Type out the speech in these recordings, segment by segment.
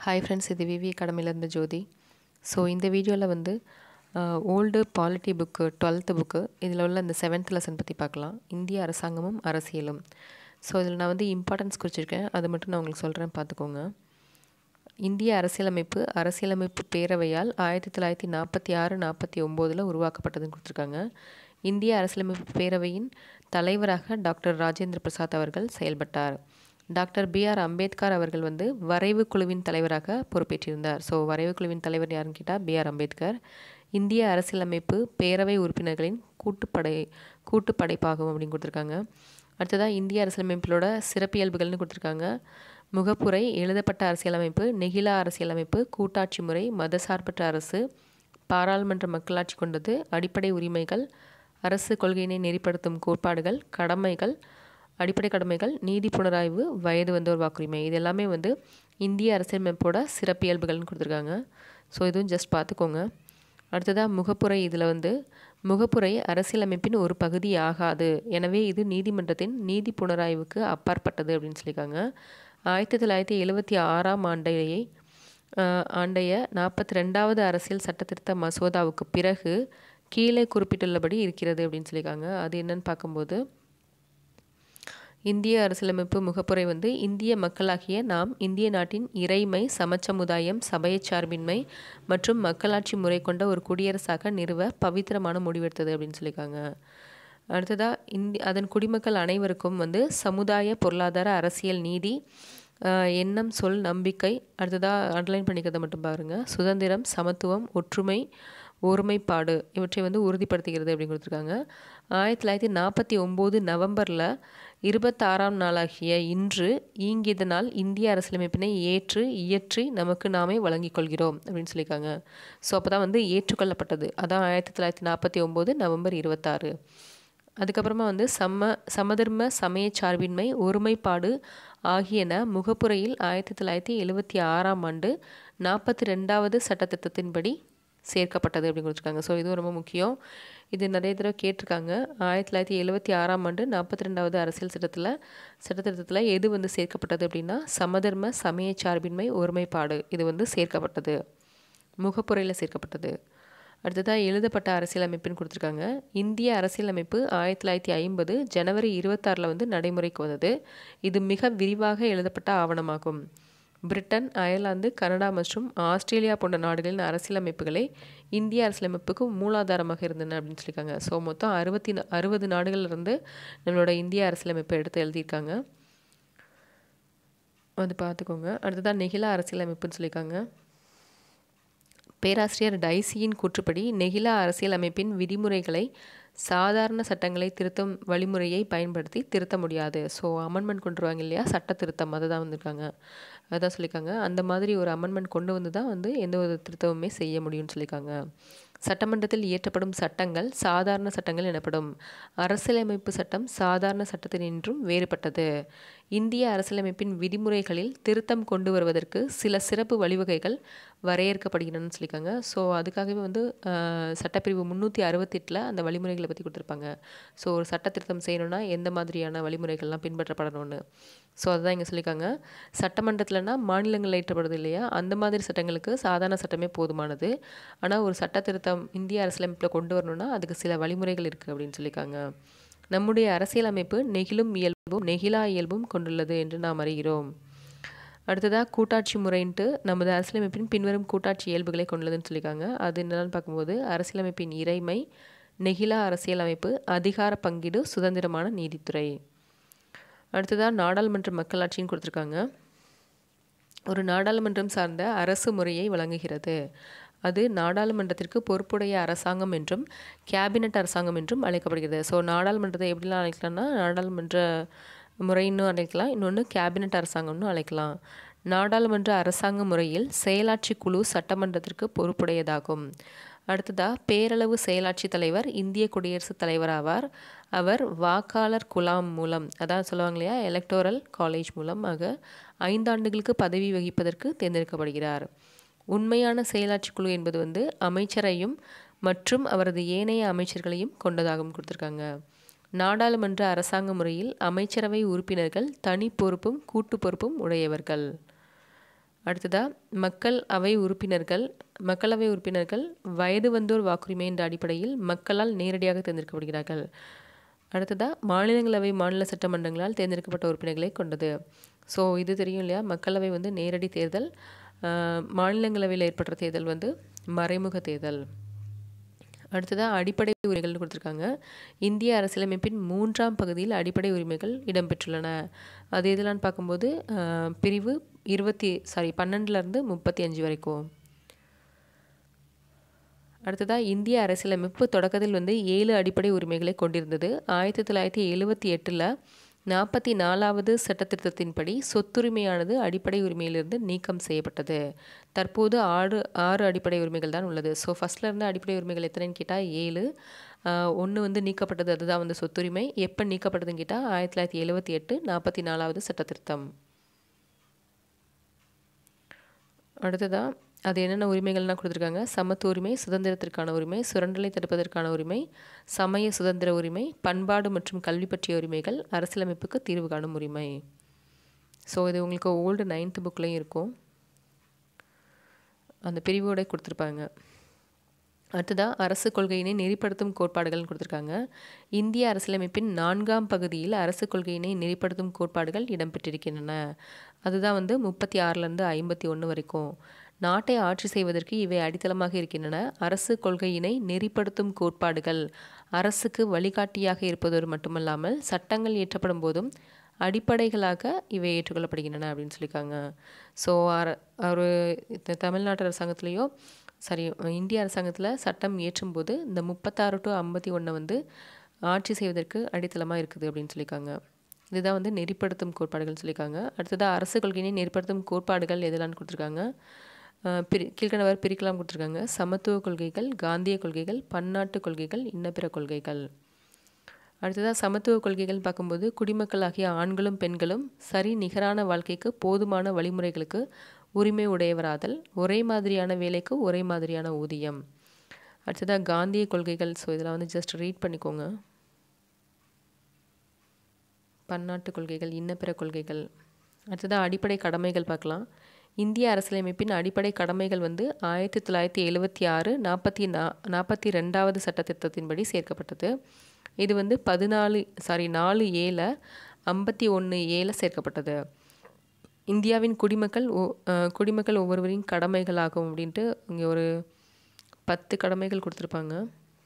hi friends இது விவி அகாடமிலேருந்து ஜோதி so இந்த வீடியோவில் வந்து old polity book twelfth book இதில் உள்ள இந்த செவன்த் லெசன் பற்றி பார்க்கலாம் இந்திய அரசாங்கமும் அரசியலும் ஸோ இதில் நான் வந்து இம்பார்ட்டன்ஸ் குறிச்சிருக்கேன் அது மட்டும் நான் உங்களுக்கு சொல்கிறேன் பார்த்துக்கோங்க இந்திய அரசியலமைப்பு அரசியலமைப்பு பேரவையால் ஆயிரத்தி தொள்ளாயிரத்தி நாற்பத்தி ஆறு நாற்பத்தி ஒம்போதில் உருவாக்கப்பட்டதுன்னு கொடுத்துருக்காங்க இந்திய அரசியலமைப்பு பேரவையின் தலைவராக டாக்டர் ராஜேந்திர பிரசாத் அவர்கள் செயல்பட்டார் டாக்டர் பி ஆர் அம்பேத்கர் அவர்கள் வந்து வரைவு குழுவின் தலைவராக பொறுப்பேற்றிருந்தார் ஸோ வரைவு குழுவின் தலைவர் யாருன்னு கேட்டால் பி ஆர் அம்பேத்கர் இந்திய அரசியலமைப்பு பேரவை உறுப்பினர்களின் கூட்டுப்படை கூட்டு படைப்பாகும் அப்படின்னு கொடுத்துருக்காங்க அடுத்ததாக இந்திய அரசியலமைப்பிலோட சிறப்பியல்புகள்னு கொடுத்துருக்காங்க முகப்புரை எழுதப்பட்ட அரசியலமைப்பு நெகிழா அரசியலமைப்பு கூட்டாட்சி முறை மதசார்பற்ற அரசு பாராளுமன்ற மக்களாட்சி கொண்டது அடிப்படை உரிமைகள் அரசு கொள்கையினை நெறிப்படுத்தும் கோட்பாடுகள் கடமைகள் அடிப்படை கடமைகள் நீதி புனராய்வு வயது வந்தோர் வாக்குரிமை இது எல்லாமே வந்து இந்திய அரசியலமைப்போட சிறப்பியல்புகள்னு கொடுத்துருக்காங்க ஸோ இதுவும் ஜஸ்ட் பார்த்துக்கோங்க அடுத்ததாக முகப்புரை இதில் வந்து முகப்புரை அரசியலமைப்பின் ஒரு பகுதி ஆகாது எனவே இது நீதிமன்றத்தின் நீதி புனராய்வுக்கு அப்பாற்பட்டது அப்படின்னு சொல்லியிருக்காங்க ஆயிரத்தி தொள்ளாயிரத்தி எழுபத்தி ஆறாம் ஆண்டையை ஆண்டைய நாற்பத்தி ரெண்டாவது அரசியல் சட்டத்திருத்த மசோதாவுக்கு பிறகு கீழே குறிப்பிட்டுள்ளபடி இருக்கிறது அப்படின்னு சொல்லியிருக்காங்க அது என்னன்னு பார்க்கும்போது இந்திய அரசியலமைப்பு முகப்புரை வந்து இந்திய மக்களாகிய நாம் இந்திய நாட்டின் இறைமை சமச்சமுதாயம் சபையச் சார்பின்மை மற்றும் மக்களாட்சி முறை கொண்ட ஒரு குடியரசாக நிறுவ பவித்திரமான முடிவெடுத்தது அப்படின்னு சொல்லியிருக்காங்க அடுத்ததாக இந்தி அதன் குடிமக்கள் அனைவருக்கும் வந்து சமுதாய பொருளாதார அரசியல் நீதி எண்ணம் சொல் நம்பிக்கை அடுத்ததாக அண்டர்லைன் பண்ணிக்கிறத மட்டும் பாருங்கள் சுதந்திரம் சமத்துவம் ஒற்றுமை ஒருமைப்பாடு இவற்றை வந்து உறுதிப்படுத்துகிறது அப்படின்னு கொடுத்துருக்காங்க ஆயிரத்தி தொள்ளாயிரத்தி நாற்பத்தி ஒம்பது நவம்பரில் இருபத்தாறாம் நாளாகிய இன்று ஈங்கியதனால் இந்திய அரசியலமைப்பினை ஏற்று இயற்றி நமக்கு நாமே வழங்கிக் கொள்கிறோம் அப்படின்னு சொல்லியிருக்காங்க ஸோ அப்போ தான் வந்து ஏற்றுக்கொள்ளப்பட்டது அதான் ஆயிரத்தி தொள்ளாயிரத்தி நாற்பத்தி ஒம்பது நவம்பர் இருபத்தாறு அதுக்கப்புறமா வந்து சம சமதர்ம சமய சார்பின்மை ஒருமைப்பாடு ஆகியன முகப்புரையில் ஆயிரத்தி தொள்ளாயிரத்தி எழுபத்தி ஆறாம் ஆண்டு நாற்பத்தி ரெண்டாவது சட்டத்திட்டத்தின்படி சேர்க்கப்பட்டது அப்படின்னு கொடுத்துருக்காங்க ஸோ இதுவும் ரொம்ப முக்கியம் இது நிறைய தடவை கேட்டிருக்காங்க ஆயிரத்தி தொள்ளாயிரத்தி எழுபத்தி ஆறாம் ஆண்டு நாற்பத்தி ரெண்டாவது அரசியல் சட்டத்தில் சட்டத்திட்டத்தில் எது வந்து சேர்க்கப்பட்டது அப்படின்னா சமதர்ம சமய சார்பின்மை ஒருமைப்பாடு இது வந்து சேர்க்கப்பட்டது முகப்புரையில் சேர்க்கப்பட்டது அடுத்ததாக எழுதப்பட்ட அரசியலமைப்புன்னு கொடுத்துருக்காங்க இந்திய அரசியலமைப்பு ஆயிரத்தி தொள்ளாயிரத்தி ஐம்பது ஜனவரி இருபத்தாறில் வந்து நடைமுறைக்கு வந்தது இது மிக விரிவாக எழுதப்பட்ட ஆவணமாகும் பிரிட்டன் அயர்லாந்து கனடா மற்றும் ஆஸ்திரேலியா போன்ற நாடுகளின் அரசியலமைப்புகளே இந்திய அரசியலமைப்புக்கு மூலாதாரமாக இருந்தன அப்படின்னு சொல்லியிருக்காங்க ஸோ மொத்தம் அறுபத்தி அறுபது நாடுகள்லேருந்து நம்மளோட இந்திய அரசியலமைப்பை எடுத்து எழுதியிருக்காங்க வந்து பார்த்துக்கோங்க அடுத்ததான் நெகிழா அரசியலமைப்புன்னு சொல்லியிருக்காங்க பேராசிரியர் டைசியின் கூற்றுப்படி நெகிழா அரசியலமைப்பின் விதிமுறைகளை சாதாரண சட்டங்களை திருத்தும் வழிமுறையை பயன்படுத்தி திருத்த முடியாது ஸோ அமெண்ட்மெண்ட் கொண்டு வருவாங்க இல்லையா சட்ட திருத்தம் அதை தான் வந்திருக்காங்க அதான் சொல்லியிருக்காங்க அந்த மாதிரி ஒரு அமெண்ட்மெண்ட் கொண்டு வந்து தான் வந்து எந்த ஒரு திருத்தமுமே செய்ய முடியும்னு சொல்லியிருக்காங்க சட்டமன்றத்தில் இயற்றப்படும் சட்டங்கள் சாதாரண சட்டங்கள் எனப்படும் அரசியலமைப்பு சட்டம் சாதாரண சட்டத்தினின்றும் வேறுபட்டது இந்திய அரசியலமைப்பின் விதிமுறைகளில் திருத்தம் கொண்டு வருவதற்கு சில சிறப்பு வழிவகைகள் வரையறுக்கப்படுகிறன்னு சொல்லியிருக்காங்க ஸோ அதுக்காகவே வந்து சட்டப்பிரிவு முந்நூற்றி அறுபத்தெட்டில் அந்த வழிமுறைகளை பற்றி கொடுத்துருப்பாங்க ஸோ ஒரு சட்ட திருத்தம் செய்யணும்னா எந்த மாதிரியான வழிமுறைகள்லாம் பின்பற்றப்படணும்னு ஸோ அதுதான் இங்கே சொல்லியிருக்காங்க சட்டமன்றத்தில்னா மாநிலங்களில் ஏற்றப்படுது இல்லையா அந்த மாதிரி சட்டங்களுக்கு சாதாரண சட்டமே போதுமானது ஆனால் ஒரு சட்ட திருத்தம் இந்திய அரசியலமைப்பில் கொண்டு வரணும்னா அதுக்கு சில வழிமுறைகள் இருக்குது அப்படின்னு சொல்லியிருக்காங்க நம்முடைய அரசியலமைப்பு நெகிழும் இயல்பும் நெகிழா இயல்பும் கொண்டுள்ளது என்று நாம் அறிகிறோம் அடுத்ததாக கூட்டாட்சி முறைன்ட்டு நமது அரசியலமைப்பின் பின்வரும் கூட்டாட்சி இயல்புகளை கொண்டுள்ளதுன்னு சொல்லியிருக்காங்க அது என்னென்னு பார்க்கும்போது அரசியலமைப்பின் இறைமை நெகிழா அரசியலமைப்பு அதிகார பங்கீடு சுதந்திரமான நீதித்துறை அடுத்ததாக நாடாளுமன்ற மக்களாட்சின்னு கொடுத்துருக்காங்க ஒரு நாடாளுமன்றம் சார்ந்த அரசு முறையை வழங்குகிறது அது நாடாளுமன்றத்திற்கு பொறுப்புடைய அரசாங்கம் என்றும் கேபினட் அரசாங்கம் என்றும் அழைக்கப்படுகிறது ஸோ நாடாளுமன்றத்தை எப்படிலாம் அழைக்கலாம்னா நாடாளுமன்ற முறைன்னு அழைக்கலாம் இன்னொன்று கேபினட் அரசாங்கம்னு அழைக்கலாம் நாடாளுமன்ற அரசாங்க முறையில் செயலாட்சி குழு சட்டமன்றத்திற்கு பொறுப்புடையதாகும் அடுத்ததாக பேரளவு செயலாட்சி தலைவர் இந்திய குடியரசுத் தலைவர் ஆவார் அவர் வாக்காளர் குலாம் மூலம் அதான் சொல்லுவாங்க இல்லையா எலக்டோரல் காலேஜ் மூலமாக ஐந்தாண்டுகளுக்கு பதவி வகிப்பதற்கு தேர்ந்தெடுக்கப்படுகிறார் உண்மையான செயலாட்சி குழு என்பது வந்து அமைச்சரையும் மற்றும் அவரது ஏனைய அமைச்சர்களையும் கொண்டதாகவும் கொடுத்துருக்காங்க நாடாளுமன்ற அரசாங்க முறையில் அமைச்சரவை உறுப்பினர்கள் தனி பொறுப்பும் கூட்டு பொறுப்பும் உடையவர்கள் அடுத்ததாக மக்கள் அவை உறுப்பினர்கள் மக்களவை உறுப்பினர்கள் வயது வந்தோர் வாக்குரிமை என்ற அடிப்படையில் மக்களால் நேரடியாக தேர்ந்தெடுக்கப்படுகிறார்கள் அடுத்ததாக மாநிலங்களவை மாநில சட்டமன்றங்களால் தேர்ந்தெடுக்கப்பட்ட உறுப்பினர்களை கொண்டது ஸோ இது தெரியும் இல்லையா மக்களவை வந்து நேரடி தேர்தல் மாநிலங்களவையில் ஏற்படுற தேர்தல் வந்து மறைமுக தேர்தல் அடுத்ததாக அடிப்படை உரிமைகள் கொடுத்துருக்காங்க இந்திய அரசியலமைப்பின் மூன்றாம் பகுதியில் அடிப்படை உரிமைகள் இடம்பெற்றுள்ளன அது எதெல்லாம் பார்க்கும்போது பிரிவு இருபத்தி சாரி பன்னெண்டுலேருந்து முப்பத்தி அஞ்சு வரைக்கும் அடுத்ததாக இந்திய அரசியலமைப்பு தொடக்கத்தில் வந்து ஏழு அடிப்படை உரிமைகளை கொண்டிருந்தது ஆயிரத்தி தொள்ளாயிரத்தி எழுவத்தி எட்டில் நாற்பத்தி நாலாவது சட்டத்திருத்தத்தின்படி சொத்துரிமையானது அடிப்படை உரிமையிலிருந்து நீக்கம் செய்யப்பட்டது தற்போது ஆறு ஆறு அடிப்படை உரிமைகள் தான் உள்ளது ஸோ ஃபஸ்ட்டில் இருந்த அடிப்படை உரிமைகள் எத்தனைன்னு கேட்டால் ஏழு ஒன்று வந்து நீக்கப்பட்டது அதுதான் வந்து சொத்துரிமை எப்போ நீக்கப்பட்டதுன்னு கேட்டால் ஆயிரத்தி தொள்ளாயிரத்தி எழுவத்தி எட்டு நாற்பத்தி நாலாவது சட்டத்திருத்தம் அடுத்ததாக அது என்னென்ன உரிமைகள்லாம் கொடுத்துருக்காங்க சமத்துவ உரிமை சுதந்திரத்திற்கான உரிமை சுரண்டலை தடுப்பதற்கான உரிமை சமய சுதந்திர உரிமை பண்பாடு மற்றும் கல்வி பற்றிய உரிமைகள் அரசியலமைப்புக்கு தீர்வு காணும் உரிமை ஸோ இது உங்களுக்கு ஓல்டு நைன்த்து புக்லேயும் இருக்கும் அந்த பிரிவோட கொடுத்துருப்பாங்க அடுத்ததாக அரசு கொள்கையினை நெறிப்படுத்தும் கோட்பாடுகள்னு கொடுத்துருக்காங்க இந்திய அரசியலமைப்பின் நான்காம் பகுதியில் அரசு கொள்கையினை நெறிப்படுத்தும் கோட்பாடுகள் இடம்பெற்றிருக்கின்றன அதுதான் வந்து முப்பத்தி ஆறுலேருந்து ஐம்பத்தி ஒன்று வரைக்கும் நாட்டை ஆட்சி செய்வதற்கு இவை அடித்தளமாக இருக்கின்றன அரசு கொள்கையினை நெறிப்படுத்தும் கோட்பாடுகள் அரசுக்கு வழிகாட்டியாக இருப்பதோடு மட்டுமல்லாமல் சட்டங்கள் இயற்றப்படும் போதும் அடிப்படைகளாக இவை ஏற்றுக்கொள்ளப்படுகின்றன அப்படின்னு சொல்லியிருக்காங்க ஸோ அர ஒரு தமிழ்நாட்டு அரசாங்கத்திலேயோ சாரி இந்திய அரசாங்கத்தில் சட்டம் இயற்றும்போது இந்த முப்பத்தாறு டு ஐம்பத்தி ஒன்றை வந்து ஆட்சி செய்வதற்கு அடித்தளமாக இருக்குது அப்படின்னு சொல்லியிருக்காங்க இதுதான் வந்து நெறிப்படுத்தும் கோட்பாடுகள் சொல்லியிருக்காங்க அடுத்ததாக அரசு கொள்கையினை நெறிப்படுத்தும் கோட்பாடுகள் எதெல்லாம் கொடுத்துருக்காங்க பிரி கீழ்கணவர் பிரிக்கலாம் கொடுத்துருக்காங்க சமத்துவ கொள்கைகள் காந்திய கொள்கைகள் பன்னாட்டு கொள்கைகள் இன்னபிற கொள்கைகள் அடுத்ததாக சமத்துவ கொள்கைகள் பார்க்கும்போது குடிமக்கள் ஆகிய ஆண்களும் பெண்களும் சரி நிகரான வாழ்க்கைக்கு போதுமான வழிமுறைகளுக்கு உரிமை உடையவராதல் ஒரே மாதிரியான வேலைக்கு ஒரே மாதிரியான ஊதியம் அடுத்ததாக காந்திய கொள்கைகள் ஸோ இதெல்லாம் வந்து ஜஸ்ட் ரீட் பண்ணிக்கோங்க பன்னாட்டு கொள்கைகள் இன்னபிற கொள்கைகள் அடுத்ததாக அடிப்படை கடமைகள் பார்க்கலாம் இந்திய அரசியலமைப்பின் அடிப்படை கடமைகள் வந்து ஆயிரத்தி தொள்ளாயிரத்தி எழுவத்தி ஆறு நாற்பத்தி நா நாற்பத்தி ரெண்டாவது சட்டத்திட்டத்தின்படி சேர்க்கப்பட்டது இது வந்து பதினாலு சாரி நாலு ஏல ஐம்பத்தி ஒன்று ஏல சேர்க்கப்பட்டது இந்தியாவின் குடிமக்கள் குடிமக்கள் ஒவ்வொருவரின் கடமைகளாகும் அப்படின்ட்டு இங்கே ஒரு பத்து கடமைகள் கொடுத்துருப்பாங்க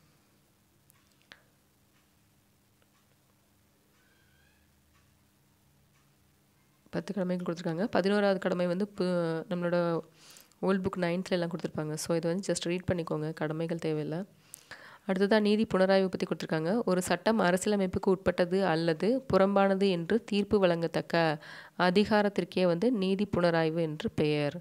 பத்து கடமைகள் கொடுத்துருக்காங்க பதினோராவது கடமை வந்து நம்மளோட ஓல்ட் புக் நைன்த்தில் எல்லாம் கொடுத்துருப்பாங்க ஸோ இதை வந்து ஜஸ்ட் ரீட் பண்ணிக்கோங்க கடமைகள் தேவையில்லை அடுத்ததாக நீதி புனராய்வு பற்றி கொடுத்துருக்காங்க ஒரு சட்டம் அரசியலமைப்புக்கு உட்பட்டது அல்லது புறம்பானது என்று தீர்ப்பு வழங்கத்தக்க அதிகாரத்திற்கே வந்து நீதி புனராய்வு என்று பெயர்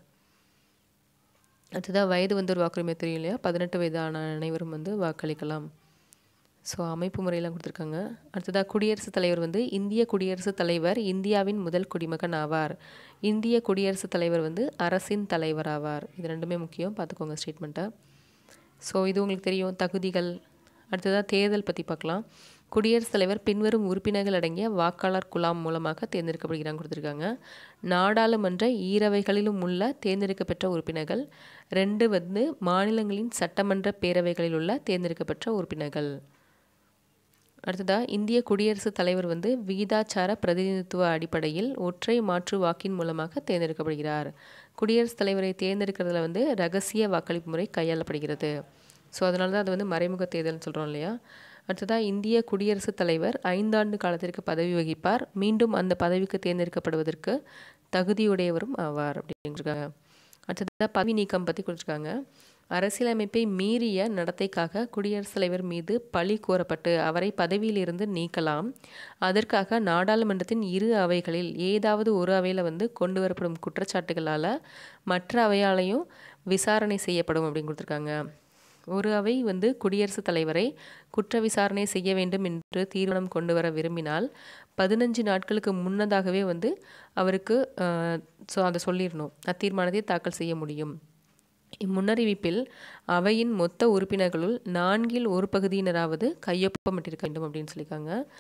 அடுத்ததாக வயது வந்து ஒரு வாக்குரிமை தெரியும் இல்லையா பதினெட்டு வயதான அனைவரும் வந்து வாக்களிக்கலாம் ஸோ அமைப்பு முறையெல்லாம் கொடுத்துருக்காங்க அடுத்ததாக குடியரசுத் தலைவர் வந்து இந்திய குடியரசுத் தலைவர் இந்தியாவின் முதல் குடிமகன் ஆவார் இந்திய குடியரசுத் தலைவர் வந்து அரசின் தலைவர் ஆவார் இது ரெண்டுமே முக்கியம் பார்த்துக்கோங்க ஸ்டேட்மெண்ட்டை ஸோ இது உங்களுக்கு தெரியும் தகுதிகள் அடுத்ததாக தேர்தல் பற்றி பார்க்கலாம் குடியரசுத் தலைவர் பின்வரும் உறுப்பினர்கள் அடங்கிய வாக்காளர் குழாம் மூலமாக தேர்ந்தெடுக்கப்படுகிறாங்க கொடுத்துருக்காங்க நாடாளுமன்ற ஈரவைகளிலும் உள்ள தேர்ந்தெடுக்கப்பெற்ற உறுப்பினர்கள் ரெண்டு வந்து மாநிலங்களின் சட்டமன்ற பேரவைகளில் உள்ள தேர்ந்தெடுக்கப்பெற்ற உறுப்பினர்கள் அடுத்ததாக இந்திய குடியரசுத் தலைவர் வந்து விகிதாச்சார பிரதிநிதித்துவ அடிப்படையில் ஒற்றை மாற்று வாக்கின் மூலமாக தேர்ந்தெடுக்கப்படுகிறார் குடியரசுத் தலைவரை தேர்ந்தெடுக்கிறதுல வந்து ரகசிய வாக்களிப்பு முறை கையாளப்படுகிறது ஸோ அதனால தான் அது வந்து மறைமுக தேர்தல்னு சொல்கிறோம் இல்லையா அடுத்ததாக இந்திய குடியரசுத் தலைவர் ஐந்தாண்டு காலத்திற்கு பதவி வகிப்பார் மீண்டும் அந்த பதவிக்கு தேர்ந்தெடுக்கப்படுவதற்கு தகுதியுடையவரும் ஆவார் அப்படின்ட்டுருக்காங்க அடுத்ததாக பதவி நீக்கம் பற்றி கொடுத்துருக்காங்க அரசியலமைப்பை மீறிய நடத்தைக்காக குடியரசுத் தலைவர் மீது பழி கூறப்பட்டு அவரை பதவியிலிருந்து நீக்கலாம் அதற்காக நாடாளுமன்றத்தின் இரு அவைகளில் ஏதாவது ஒரு அவையில் வந்து கொண்டு வரப்படும் குற்றச்சாட்டுகளால் மற்ற அவையாலையும் விசாரணை செய்யப்படும் அப்படின்னு கொடுத்துருக்காங்க ஒரு அவை வந்து குடியரசுத் தலைவரை குற்ற விசாரணை செய்ய வேண்டும் என்று தீர்மானம் கொண்டு வர விரும்பினால் பதினஞ்சு நாட்களுக்கு முன்னதாகவே வந்து அவருக்கு ஸோ அதை சொல்லிடணும் அத்தீர்மானத்தை தாக்கல் செய்ய முடியும் இம்முன்னறிவிப்பில் அவையின் மொத்த உறுப்பினர்களுள் நான்கில் ஒரு பகுதியினராவது கையொப்பமிட்டிருக்க வேண்டும் அப்படின்னு சொல்லியிருக்காங்க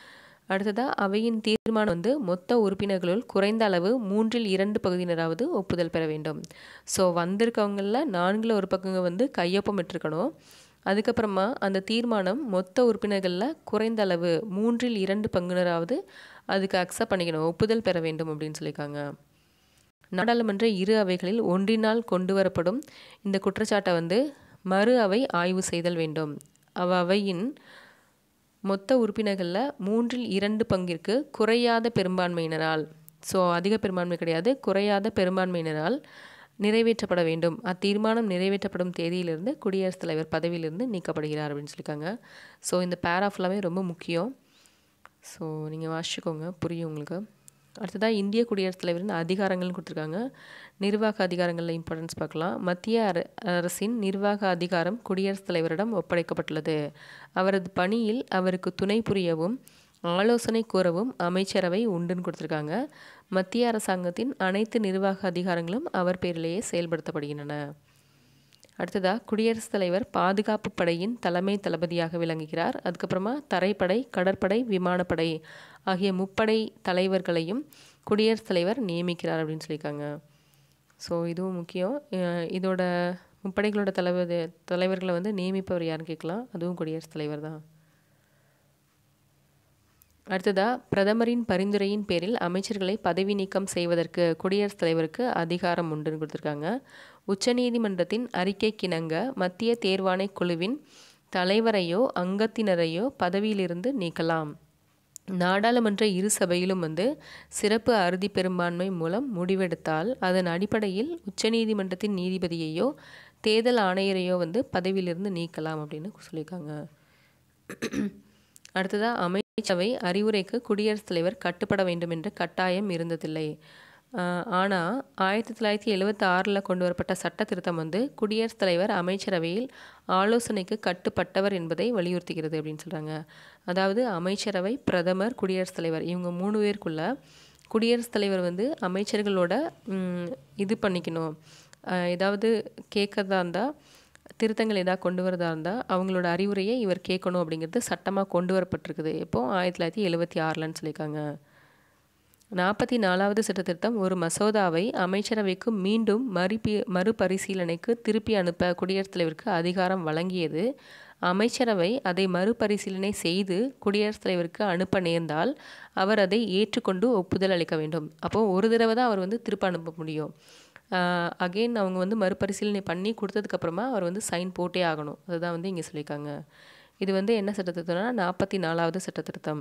அடுத்ததாக அவையின் தீர்மானம் வந்து மொத்த உறுப்பினர்களுள் குறைந்த அளவு மூன்றில் இரண்டு பகுதியினராவது ஒப்புதல் பெற வேண்டும் ஸோ வந்திருக்கவங்களில் நான்கில் ஒரு பக்கங்க வந்து கையொப்பம் இட்டிருக்கணும் அதுக்கப்புறமா அந்த தீர்மானம் மொத்த உறுப்பினர்களில் குறைந்த அளவு மூன்றில் இரண்டு பங்குனராவது அதுக்கு அக்செப்ட் பண்ணிக்கணும் ஒப்புதல் பெற வேண்டும் அப்படின்னு சொல்லியிருக்காங்க நாடாளுமன்ற இரு அவைகளில் ஒன்றினால் கொண்டு வரப்படும் இந்த குற்றச்சாட்டை வந்து மறு அவை ஆய்வு செய்தல் வேண்டும் அவ் அவையின் மொத்த உறுப்பினர்களில் மூன்றில் இரண்டு பங்கிற்கு குறையாத பெரும்பான்மையினரால் ஸோ அதிக பெரும்பான்மை கிடையாது குறையாத பெரும்பான்மையினரால் நிறைவேற்றப்பட வேண்டும் அத்தீர்மானம் நிறைவேற்றப்படும் தேதியிலிருந்து குடியரசுத் தலைவர் பதவியிலிருந்து நீக்கப்படுகிறார் அப்படின்னு சொல்லியிருக்காங்க ஸோ இந்த பேரா ஃபுல்லாமே ரொம்ப முக்கியம் ஸோ நீங்கள் வாசிச்சுக்கோங்க புரியும் உங்களுக்கு அடுத்ததாக இந்திய குடியரசுத் தலைவரின் அதிகாரங்கள்னு கொடுத்துருக்காங்க நிர்வாக அதிகாரங்களில் இம்பார்ட்டன்ஸ் பார்க்கலாம் மத்திய அர அரசின் நிர்வாக அதிகாரம் குடியரசுத் தலைவரிடம் ஒப்படைக்கப்பட்டுள்ளது அவரது பணியில் அவருக்கு துணை புரியவும் ஆலோசனை கூறவும் அமைச்சரவை உண்டுன்னு கொடுத்துருக்காங்க மத்திய அரசாங்கத்தின் அனைத்து நிர்வாக அதிகாரங்களும் அவர் பேரிலேயே செயல்படுத்தப்படுகின்றன அடுத்ததாக குடியரசுத் தலைவர் பாதுகாப்பு படையின் தலைமை தளபதியாக விளங்குகிறார் அதுக்கப்புறமா தரைப்படை கடற்படை விமானப்படை ஆகிய முப்படை தலைவர்களையும் குடியரசுத் தலைவர் நியமிக்கிறார் அப்படின்னு சொல்லியிருக்காங்க ஸோ இதுவும் முக்கியம் இதோட முப்படைகளோட தலைவர் தலைவர்களை வந்து நியமிப்பவர் யாருன்னு கேட்கலாம் அதுவும் குடியரசுத் தலைவர் தான் அடுத்ததாக பிரதமரின் பரிந்துரையின் பேரில் அமைச்சர்களை பதவி நீக்கம் செய்வதற்கு குடியரசுத் தலைவருக்கு அதிகாரம் உண்டுன்னு கொடுத்துருக்காங்க உச்சநீதிமன்றத்தின் அறிக்கைக்கிணங்க மத்திய தேர்வாணை குழுவின் தலைவரையோ அங்கத்தினரையோ பதவியிலிருந்து நீக்கலாம் நாடாளுமன்ற இரு சபையிலும் வந்து சிறப்பு அறுதி பெரும்பான்மை மூலம் முடிவெடுத்தால் அதன் அடிப்படையில் உச்சநீதிமன்றத்தின் நீதிபதியையோ தேர்தல் ஆணையரையோ வந்து பதவியிலிருந்து நீக்கலாம் அப்படின்னு சொல்லியிருக்காங்க அடுத்ததாக அமைச்சரவை அறிவுரைக்கு குடியரசுத் தலைவர் கட்டுப்பட வேண்டும் என்ற கட்டாயம் இருந்ததில்லை ஆனால் ஆயிரத்தி தொள்ளாயிரத்தி எழுவத்தி ஆறில் கொண்டு வரப்பட்ட சட்ட திருத்தம் வந்து குடியரசுத் தலைவர் அமைச்சரவையில் ஆலோசனைக்கு கட்டுப்பட்டவர் என்பதை வலியுறுத்துகிறது அப்படின்னு சொல்கிறாங்க அதாவது அமைச்சரவை பிரதமர் குடியரசுத் தலைவர் இவங்க மூணு பேருக்குள்ள குடியரசுத் தலைவர் வந்து அமைச்சர்களோட இது பண்ணிக்கணும் ஏதாவது கேட்கறதா இருந்தால் திருத்தங்கள் ஏதாவது கொண்டு வரதா இருந்தால் அவங்களோட அறிவுரையை இவர் கேட்கணும் அப்படிங்கிறது சட்டமாக கொண்டு வரப்பட்டிருக்குது இப்போது ஆயிரத்தி தொள்ளாயிரத்தி எழுபத்தி ஆறில்னு சொல்லியிருக்காங்க நாற்பத்தி நாலாவது சட்டத்திருத்தம் ஒரு மசோதாவை அமைச்சரவைக்கு மீண்டும் மறுபி மறுபரிசீலனைக்கு திருப்பி அனுப்ப குடியரசுத் தலைவருக்கு அதிகாரம் வழங்கியது அமைச்சரவை அதை மறுபரிசீலனை செய்து குடியரசுத் தலைவருக்கு அனுப்ப நேர்ந்தால் அவர் அதை ஏற்றுக்கொண்டு ஒப்புதல் அளிக்க வேண்டும் அப்போது ஒரு தடவை தான் அவர் வந்து திருப்ப அனுப்ப முடியும் அகெயின் அவங்க வந்து மறுபரிசீலனை பண்ணி கொடுத்ததுக்கப்புறமா அவர் வந்து சைன் போட்டே ஆகணும் அதுதான் வந்து இங்கே சொல்லியிருக்காங்க இது வந்து என்ன சட்டத்திருத்தம்னா நாற்பத்தி நாலாவது சட்டத்திருத்தம்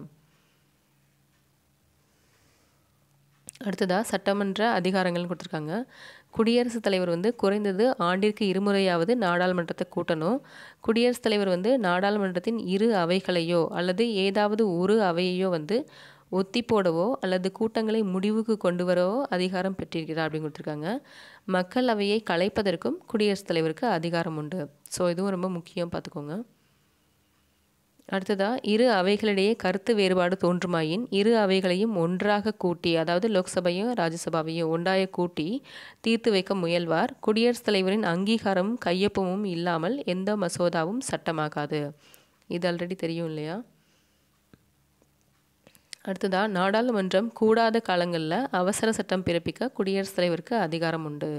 அடுத்ததாக சட்டமன்ற அதிகாரங்கள்னு கொடுத்துருக்காங்க குடியரசுத் தலைவர் வந்து குறைந்தது ஆண்டிற்கு இருமுறையாவது நாடாளுமன்றத்தை கூட்டணும் குடியரசுத் தலைவர் வந்து நாடாளுமன்றத்தின் இரு அவைகளையோ அல்லது ஏதாவது ஒரு அவையையோ வந்து ஒத்தி போடவோ அல்லது கூட்டங்களை முடிவுக்கு கொண்டு வரவோ அதிகாரம் பெற்றிருக்கிறார் அப்படின்னு கொடுத்துருக்காங்க மக்கள் அவையை கலைப்பதற்கும் குடியரசுத் தலைவருக்கு அதிகாரம் உண்டு ஸோ இதுவும் ரொம்ப முக்கியம் பார்த்துக்கோங்க அடுத்ததாக இரு அவைகளிடையே கருத்து வேறுபாடு தோன்றுமாயின் இரு அவைகளையும் ஒன்றாக கூட்டி அதாவது லோக்சபையும் ராஜ்யசபாவையும் ஒன்றாக கூட்டி தீர்த்து வைக்க முயல்வார் குடியரசுத் தலைவரின் அங்கீகாரமும் கையொப்பமும் இல்லாமல் எந்த மசோதாவும் சட்டமாகாது இது ஆல்ரெடி தெரியும் இல்லையா அடுத்ததாக நாடாளுமன்றம் கூடாத காலங்களில் அவசர சட்டம் பிறப்பிக்க குடியரசுத் தலைவருக்கு அதிகாரம் உண்டு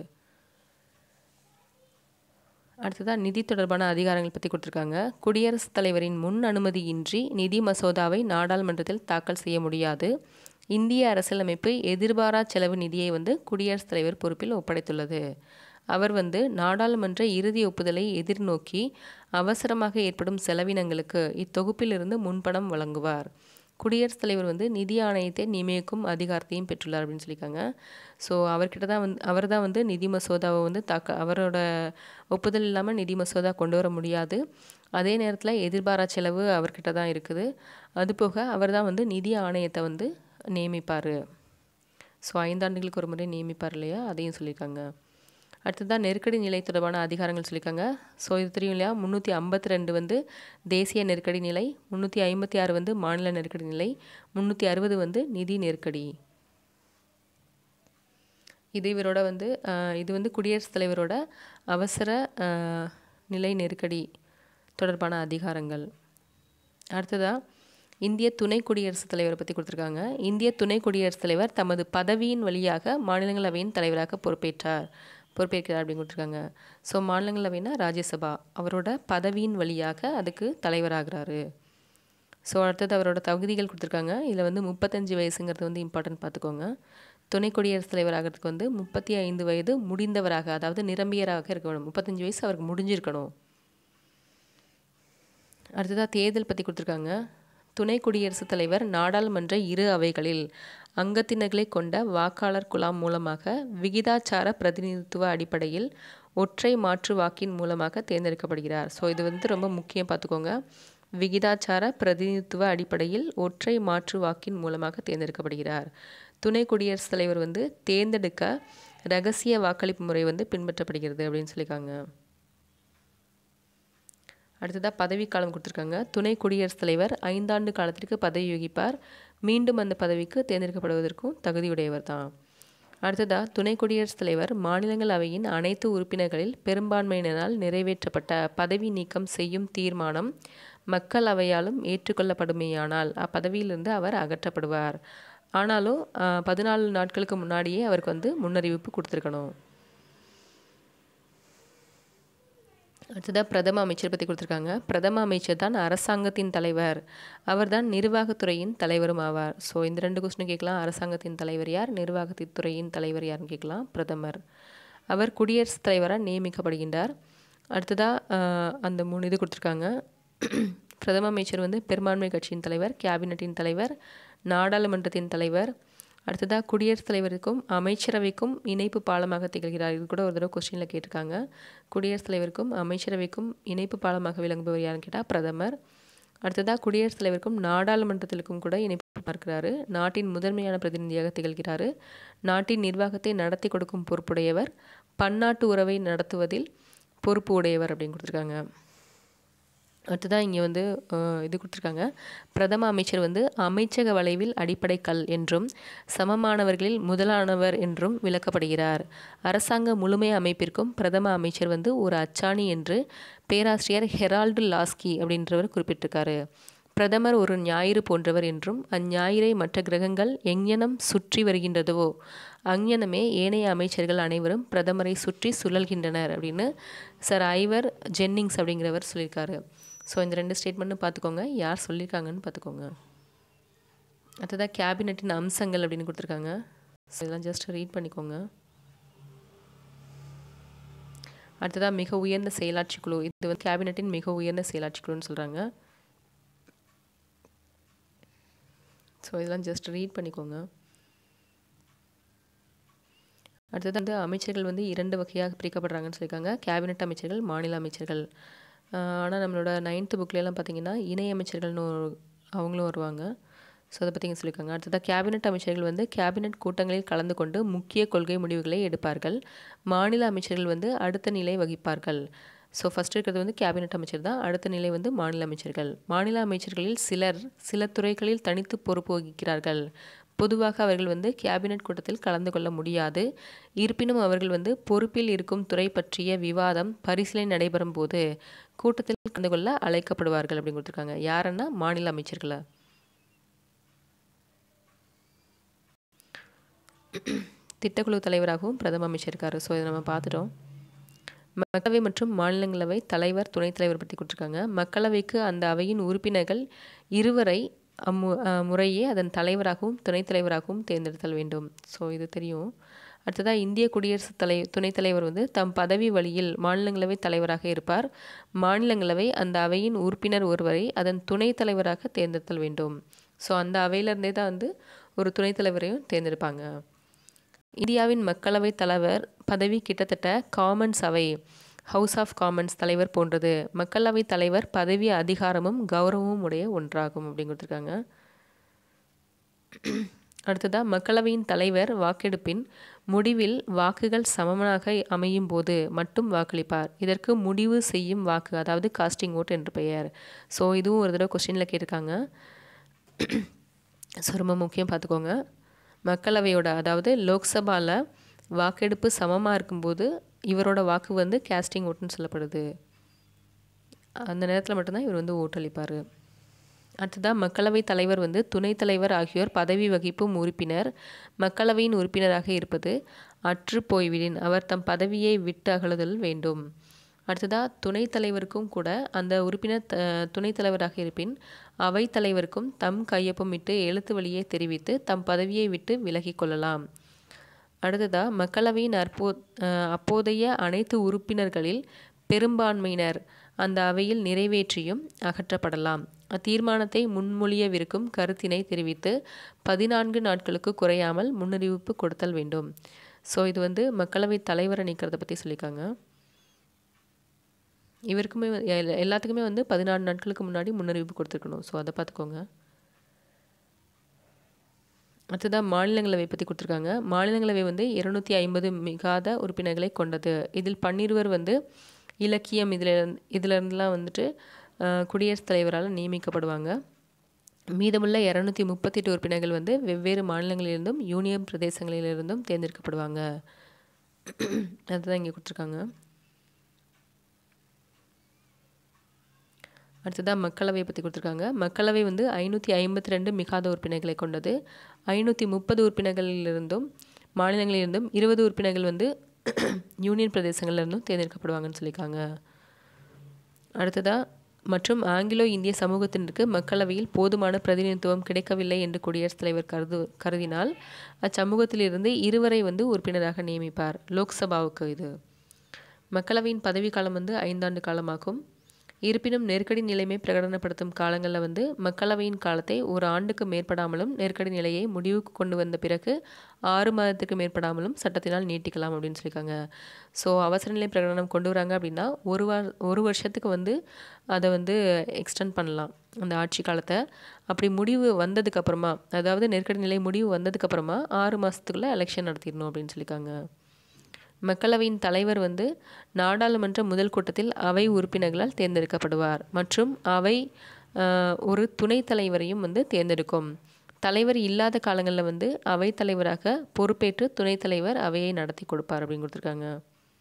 அடுத்ததாக நிதி தொடர்பான அதிகாரங்கள் பற்றி கொடுத்துருக்காங்க குடியரசுத் தலைவரின் முன் அனுமதியின்றி நிதி மசோதாவை நாடாளுமன்றத்தில் தாக்கல் செய்ய முடியாது இந்திய அரசியலமைப்பு எதிர்பாரா செலவு நிதியை வந்து குடியரசுத் தலைவர் பொறுப்பில் ஒப்படைத்துள்ளது அவர் வந்து நாடாளுமன்ற இறுதி ஒப்புதலை எதிர்நோக்கி அவசரமாக ஏற்படும் செலவினங்களுக்கு இத்தொகுப்பிலிருந்து முன்பணம் வழங்குவார் குடியரசுத் தலைவர் வந்து நிதி ஆணையத்தை நியமிக்கும் அதிகாரத்தையும் பெற்றுள்ளார் அப்படின்னு சொல்லியிருக்காங்க ஸோ அவர்கிட்ட தான் வந்து அவர் தான் வந்து நிதி மசோதாவை வந்து தாக்க அவரோட ஒப்புதல் இல்லாமல் நிதி மசோதா கொண்டு வர முடியாது அதே நேரத்தில் எதிர்பாரா செலவு அவர்கிட்ட தான் இருக்குது அதுபோக அவர் தான் வந்து நிதி ஆணையத்தை வந்து நியமிப்பார் ஸோ ஐந்தாண்டுகளுக்கு ஒரு முறை நியமிப்பார் இல்லையா அதையும் சொல்லியிருக்காங்க அடுத்ததாக நெருக்கடி நிலை தொடர்பான அதிகாரங்கள் சொல்லியிருக்காங்க ஸோ இது தெரியும் இல்லையா முந்நூற்றி ஐம்பத்தி ரெண்டு வந்து தேசிய நெருக்கடி நிலை முந்நூற்றி ஐம்பத்தி ஆறு வந்து மாநில நெருக்கடி நிலை முந்நூற்றி அறுபது வந்து நிதி நெருக்கடி இது இவரோட வந்து இது வந்து குடியரசுத் தலைவரோட அவசர நிலை நெருக்கடி தொடர்பான அதிகாரங்கள் அடுத்ததாக இந்திய துணை குடியரசுத் தலைவரை பற்றி கொடுத்துருக்காங்க இந்திய துணை குடியரசுத் தலைவர் தமது பதவியின் வழியாக மாநிலங்களவையின் தலைவராக பொறுப்பேற்றார் பொறுப்பேற்கிறார் அப்படின்னு கொடுத்துருக்காங்க ஸோ மாநிலங்களவைனா ராஜ்யசபா அவரோட பதவியின் வழியாக அதுக்கு தலைவராகிறாரு ஸோ அடுத்தது அவரோட தகுதிகள் கொடுத்துருக்காங்க இதில் வந்து முப்பத்தஞ்சு வயசுங்கிறது வந்து இம்பார்ட்டன்ட் பார்த்துக்கோங்க துணை குடியரசுத் தலைவர் ஆகிறதுக்கு வந்து முப்பத்தி ஐந்து வயது முடிந்தவராக அதாவது நிரம்பியராக இருக்கணும் முப்பத்தஞ்சு வயசு அவருக்கு முடிஞ்சிருக்கணும் அடுத்ததாக தேர்தல் பற்றி கொடுத்துருக்காங்க துணை குடியரசுத் தலைவர் நாடாளுமன்ற இரு அவைகளில் அங்கத்தினர்களை கொண்ட வாக்காளர் குழாம் மூலமாக விகிதாச்சார பிரதிநிதித்துவ அடிப்படையில் ஒற்றை மாற்று வாக்கின் மூலமாக தேர்ந்தெடுக்கப்படுகிறார் ஸோ இது வந்து ரொம்ப முக்கியம் பார்த்துக்கோங்க விகிதாச்சார பிரதிநிதித்துவ அடிப்படையில் ஒற்றை மாற்று வாக்கின் மூலமாக தேர்ந்தெடுக்கப்படுகிறார் துணை குடியரசுத் தலைவர் வந்து தேர்ந்தெடுக்க ரகசிய வாக்களிப்பு முறை வந்து பின்பற்றப்படுகிறது அப்படின்னு சொல்லியிருக்காங்க அடுத்ததாக பதவிக்காலம் கொடுத்துருக்காங்க துணை குடியரசுத் தலைவர் ஐந்தாண்டு காலத்திற்கு பதவி வகிப்பார் மீண்டும் அந்த பதவிக்கு தேர்ந்தெடுக்கப்படுவதற்கும் தகுதியுடையவர் தான் அடுத்ததாக துணை குடியரசுத் தலைவர் மாநிலங்களவையின் அனைத்து உறுப்பினர்களில் பெரும்பான்மையினரால் நிறைவேற்றப்பட்ட பதவி நீக்கம் செய்யும் தீர்மானம் மக்கள் அவையாலும் ஏற்றுக்கொள்ளப்படுமேயானால் அப்பதவியிலிருந்து அவர் அகற்றப்படுவார் ஆனாலும் பதினாலு நாட்களுக்கு முன்னாடியே அவருக்கு வந்து முன்னறிவிப்பு கொடுத்துருக்கணும் அடுத்ததாக பிரதம அமைச்சர் பற்றி கொடுத்துருக்காங்க பிரதம அமைச்சர் தான் அரசாங்கத்தின் தலைவர் அவர் தான் நிர்வாகத்துறையின் தலைவரும் ஆவார் ஸோ இந்த ரெண்டு கொஸ்டின் கேட்கலாம் அரசாங்கத்தின் தலைவர் யார் நிர்வாகத்தின் துறையின் தலைவர் யாருன்னு கேட்கலாம் பிரதமர் அவர் குடியரசுத் தலைவராக நியமிக்கப்படுகின்றார் அடுத்ததாக அந்த மூணு இது கொடுத்துருக்காங்க பிரதம அமைச்சர் வந்து பெரும்பான்மை கட்சியின் தலைவர் கேபினட்டின் தலைவர் நாடாளுமன்றத்தின் தலைவர் அடுத்ததாக குடியரசுத் தலைவருக்கும் அமைச்சரவைக்கும் இணைப்பு பாலமாக திகழ்கிறார் இது கூட ஒரு தடவை கொஸ்டினில் கேட்டிருக்காங்க குடியரசுத் தலைவருக்கும் அமைச்சரவைக்கும் இணைப்பு பாலமாக விளங்குபவர் யாருன்னு கேட்டால் பிரதமர் அடுத்ததாக குடியரசுத் தலைவருக்கும் நாடாளுமன்றத்திற்கும் கூட இணைப்பு பார்க்கிறாரு நாட்டின் முதன்மையான பிரதிநிதியாக திகழ்கிறாரு நாட்டின் நிர்வாகத்தை நடத்தி கொடுக்கும் பொறுப்புடையவர் பன்னாட்டு உறவை நடத்துவதில் பொறுப்பு உடையவர் அப்படின்னு கொடுத்துருக்காங்க அடுத்ததாக இங்கே வந்து இது கொடுத்துருக்காங்க பிரதம அமைச்சர் வந்து அமைச்சக வளைவில் அடிப்படை கல் என்றும் சமமானவர்களில் முதலானவர் என்றும் விளக்கப்படுகிறார் அரசாங்க முழுமை அமைப்பிற்கும் பிரதம அமைச்சர் வந்து ஒரு அச்சாணி என்று பேராசிரியர் ஹெரால்டு லாஸ்கி அப்படின்றவர் குறிப்பிட்டிருக்காரு பிரதமர் ஒரு ஞாயிறு போன்றவர் என்றும் அஞ்ஞாயிறை மற்ற கிரகங்கள் எங்ஞனம் சுற்றி வருகின்றதோ அங்ஞனமே ஏனைய அமைச்சர்கள் அனைவரும் பிரதமரை சுற்றி சுழல்கின்றனர் அப்படின்னு சார் ஐவர் ஜென்னிங்ஸ் அப்படிங்கிறவர் சொல்லியிருக்காரு ஸோ இந்த ரெண்டு ஸ்டேட்மெண்ட்டும் பார்த்துக்கோங்க யார் சொல்லியிருக்காங்கன்னு பார்த்துக்கோங்க அடுத்ததாக கேபினட்டின் அம்சங்கள் அப்படின்னு கொடுத்துருக்காங்க ஸோ இதெல்லாம் ஜஸ்ட் ரீட் பண்ணிக்கோங்க அடுத்ததாக மிக உயர்ந்த செயலாட்சி குழு இது வந்து கேபினட்டின் மிக உயர்ந்த செயலாட்சி குழுன்னு சொல்கிறாங்க ஸோ இதெல்லாம் ஜஸ்ட் ரீட் பண்ணிக்கோங்க அடுத்தது வந்து அமைச்சர்கள் வந்து இரண்டு வகையாக பிரிக்கப்படுறாங்கன்னு சொல்லியிருக்காங்க கேபினட் அமைச்சர்கள் மாநில அமைச்சர்கள் ஆனால் நம்மளோட நைன்த்து புக்லலாம் பார்த்தீங்கன்னா இணை அமைச்சர்கள்னு அவங்களும் வருவாங்க ஸோ அதை பற்றி சொல்லியிருக்காங்க அடுத்ததாக கேபினட் அமைச்சர்கள் வந்து கேபினட் கூட்டங்களில் கலந்து கொண்டு முக்கிய கொள்கை முடிவுகளை எடுப்பார்கள் மாநில அமைச்சர்கள் வந்து அடுத்த நிலை வகிப்பார்கள் ஸோ ஃபஸ்ட் இருக்கிறது வந்து கேபினட் அமைச்சர் தான் அடுத்த நிலை வந்து மாநில அமைச்சர்கள் மாநில அமைச்சர்களில் சிலர் சில துறைகளில் தனித்து பொறுப்பு வகிக்கிறார்கள் பொதுவாக அவர்கள் வந்து கேபினட் கூட்டத்தில் கலந்து கொள்ள முடியாது இருப்பினும் அவர்கள் வந்து பொறுப்பில் இருக்கும் துறை பற்றிய விவாதம் பரிசீலனை நடைபெறும் போது கூட்டத்தில் கலந்து கொள்ள அழைக்கப்படுவார்கள் அப்படின்னு கொடுத்துருக்காங்க யாருன்னா மாநில அமைச்சர்களை திட்டக்குழு தலைவராகவும் பிரதம அமைச்சர் இருக்கார் ஸோ இதை நம்ம பார்த்துட்டோம் மக்களவை மற்றும் மாநிலங்களவை தலைவர் துணைத் தலைவர் பற்றி கொடுத்துருக்காங்க மக்களவைக்கு அந்த அவையின் உறுப்பினர்கள் இருவரை அம்மு முறையே அதன் தலைவராகவும் துணைத் தலைவராகவும் தேர்ந்தெடுத்தல் வேண்டும் ஸோ இது தெரியும் அடுத்ததாக இந்திய குடியரசுத் தலை துணைத் தலைவர் வந்து தம் பதவி வழியில் மாநிலங்களவை தலைவராக இருப்பார் மாநிலங்களவை அந்த அவையின் உறுப்பினர் ஒருவரை அதன் துணைத் தலைவராக தேர்ந்தெடுத்தல் வேண்டும் ஸோ அந்த அவையிலிருந்தே தான் வந்து ஒரு துணைத் தலைவரையும் தேர்ந்தெடுப்பாங்க இந்தியாவின் மக்களவை தலைவர் பதவி கிட்டத்தட்ட காமன்ஸ் அவை ஹவுஸ் ஆஃப் காமன்ஸ் தலைவர் போன்றது மக்களவை தலைவர் பதவி அதிகாரமும் கௌரவமும் உடைய ஒன்றாகும் அப்படின்னு கொடுத்துருக்காங்க அடுத்ததாக மக்களவையின் தலைவர் வாக்கெடுப்பின் முடிவில் வாக்குகள் சமமாக அமையும் போது மட்டும் வாக்களிப்பார் இதற்கு முடிவு செய்யும் வாக்கு அதாவது காஸ்டிங் ஓட் என்று பெயர் ஸோ இதுவும் ஒரு தடவை கொஸ்டினில் கேட்டிருக்காங்க ஸோ ரொம்ப முக்கியம் பார்த்துக்கோங்க மக்களவையோட அதாவது லோக்சபாவில் வாக்கெடுப்பு சமமாக இருக்கும்போது இவரோட வாக்கு வந்து கேஸ்டிங் ஓட்டுன்னு சொல்லப்படுது அந்த நேரத்தில் மட்டும்தான் இவர் வந்து ஓட்டளிப்பார் அடுத்ததாக மக்களவைத் தலைவர் வந்து துணைத் தலைவர் ஆகியோர் பதவி வகிப்பும் உறுப்பினர் மக்களவையின் உறுப்பினராக இருப்பது அற்று போய்விடின் அவர் தம் பதவியை விட்டு அகலுதல் வேண்டும் அடுத்ததாக துணைத் தலைவருக்கும் கூட அந்த உறுப்பினர் த துணைத் தலைவராக இருப்பின் அவைத் தலைவருக்கும் தம் கையொப்பம் இட்டு எழுத்து வழியே தெரிவித்து தம் பதவியை விட்டு விலகிக் கொள்ளலாம் அடுத்ததாக மக்களவையின் அற்போ அப்போதைய அனைத்து உறுப்பினர்களில் பெரும்பான்மையினர் அந்த அவையில் நிறைவேற்றியும் அகற்றப்படலாம் அத்தீர்மானத்தை முன்மொழியவிருக்கும் கருத்தினை தெரிவித்து பதினான்கு நாட்களுக்கு குறையாமல் முன்னறிவிப்பு கொடுத்தல் வேண்டும் ஸோ இது வந்து மக்களவைத் தலைவரை நீக்கிறத பற்றி சொல்லியிருக்காங்க இவருக்குமே எல்லாத்துக்குமே வந்து பதினாறு நாட்களுக்கு முன்னாடி முன்னறிவிப்பு கொடுத்துருக்கணும் ஸோ அதை பார்த்துக்கோங்க அடுத்ததான் மாநிலங்களவை பற்றி கொடுத்துருக்காங்க மாநிலங்களவை வந்து இருநூத்தி ஐம்பது மிகாத உறுப்பினர்களை கொண்டது இதில் பன்னிருவர் வந்து இலக்கியம் இதில் இதிலிருந்துலாம் வந்துட்டு குடியரசுத் தலைவரால் நியமிக்கப்படுவாங்க மீதமுள்ள இரநூத்தி முப்பத்தெட்டு உறுப்பினர்கள் வந்து வெவ்வேறு மாநிலங்களிலிருந்தும் யூனியன் பிரதேசங்களிலிருந்தும் தேர்ந்தெடுக்கப்படுவாங்க அதுதான் இங்கே கொடுத்துருக்காங்க அடுத்ததாக மக்களவை பற்றி கொடுத்துருக்காங்க மக்களவை வந்து ஐநூற்றி ஐம்பத்தி ரெண்டு மிகாத உறுப்பினர்களை கொண்டது ஐநூற்றி முப்பது உறுப்பினர்களிலிருந்தும் மாநிலங்களிலிருந்தும் இருபது உறுப்பினர்கள் வந்து யூனியன் பிரதேசங்கள்லேருந்தும் தேர்ந்தெடுக்கப்படுவாங்கன்னு சொல்லியிருக்காங்க அடுத்ததாக மற்றும் ஆங்கிலோ இந்திய சமூகத்தினருக்கு மக்களவையில் போதுமான பிரதிநிதித்துவம் கிடைக்கவில்லை என்று குடியரசுத் தலைவர் கருது கருதினால் அச்சமூகத்திலிருந்து இருவரை வந்து உறுப்பினராக நியமிப்பார் லோக்சபாவுக்கு இது மக்களவையின் பதவிக்காலம் வந்து ஐந்தாண்டு காலமாகும் இருப்பினும் நெருக்கடி நிலைமை பிரகடனப்படுத்தும் காலங்களில் வந்து மக்களவையின் காலத்தை ஒரு ஆண்டுக்கு மேற்படாமலும் நெருக்கடி நிலையை முடிவுக்கு கொண்டு வந்த பிறகு ஆறு மாதத்துக்கு மேற்படாமலும் சட்டத்தினால் நீட்டிக்கலாம் அப்படின்னு சொல்லியிருக்காங்க ஸோ அவசர நிலை பிரகடனம் கொண்டு வராங்க அப்படின்னா ஒரு வார ஒரு வருஷத்துக்கு வந்து அதை வந்து எக்ஸ்டெண்ட் பண்ணலாம் அந்த ஆட்சி காலத்தை அப்படி முடிவு வந்ததுக்கப்புறமா அதாவது நெருக்கடி நிலை முடிவு வந்ததுக்கப்புறமா ஆறு மாதத்துக்குள்ளே எலெக்ஷன் நடத்திடணும் அப்படின்னு சொல்லியிருக்காங்க மக்களவையின் தலைவர் வந்து நாடாளுமன்ற முதல் கூட்டத்தில் அவை உறுப்பினர்களால் தேர்ந்தெடுக்கப்படுவார் மற்றும் அவை ஒரு துணைத் தலைவரையும் வந்து தேர்ந்தெடுக்கும் தலைவர் இல்லாத காலங்களில் வந்து அவை தலைவராக பொறுப்பேற்று துணைத் தலைவர் அவையை நடத்தி கொடுப்பார் அப்படின்னு கொடுத்துருக்காங்க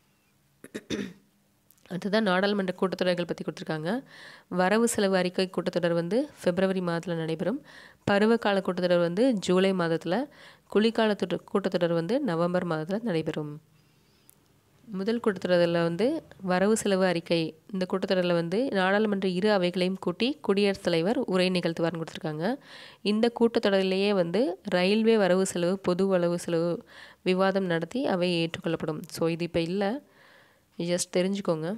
அடுத்ததான் நாடாளுமன்ற கூட்டத்தொடர்கள் பற்றி கொடுத்துருக்காங்க வரவு செலவு அறிக்கை கூட்டத்தொடர் வந்து பிப்ரவரி மாதத்தில் நடைபெறும் பருவகால கூட்டத்தொடர் வந்து ஜூலை மாதத்தில் குளிர்கால கூட்டத்தொடர் வந்து நவம்பர் மாதத்தில் நடைபெறும் முதல் கூட்டத்தொடரில் வந்து வரவு செலவு அறிக்கை இந்த கூட்டத்தொடரில் வந்து நாடாளுமன்ற இரு அவைகளையும் கூட்டி குடியரசுத் தலைவர் உரை நிகழ்த்துவார்னு கொடுத்துருக்காங்க இந்த கூட்டத்தொடரிலேயே வந்து ரயில்வே வரவு செலவு பொது வரவு செலவு விவாதம் நடத்தி அவை ஏற்றுக்கொள்ளப்படும் ஸோ இது இப்போ இல்லை ஜஸ்ட் தெரிஞ்சுக்கோங்க